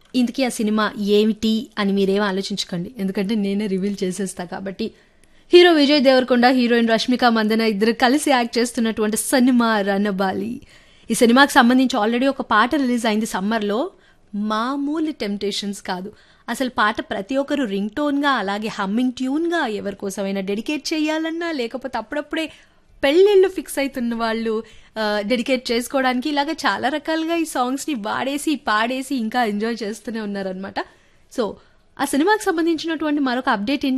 ఇంతకీ ఆ సినిమా ఏమిటి అని మీరేం ఆలోచించకండి ఎందుకంటే నేనే రివీల్ చేసేస్తా కాబట్టి హీరో విజయ్ దేవరకొండ హీరోయిన్ రష్మిక మందన ఇద్దరు కలిసి యాక్ట్ చేస్తున్నటువంటి సినిమా రనబాలి ఈ సినిమాకి సంబంధించి ఆల్రెడీ ఒక పాట రిలీజ్ అయింది సమ్మర్లో మామూలు టెంప్టేషన్స్ కాదు అసలు పాట ప్రతి ఒక్కరు రింగ్ టోన్గా అలాగే హమ్మింగ్ ట్యూన్గా ఎవరి కోసమైనా డెడికేట్ చేయాలన్నా లేకపోతే అప్పుడప్పుడే పెళ్ళిళ్ళు ఫిక్స్ అవుతున్న వాళ్ళు డెడికేట్ చేసుకోవడానికి ఇలాగ చాలా రకాలుగా ఈ సాంగ్స్ని వాడేసి పాడేసి ఇంకా ఎంజాయ్ చేస్తూనే ఉన్నారనమాట సో ఆ సినిమాకి సంబంధించినటువంటి మరొక అప్డేట్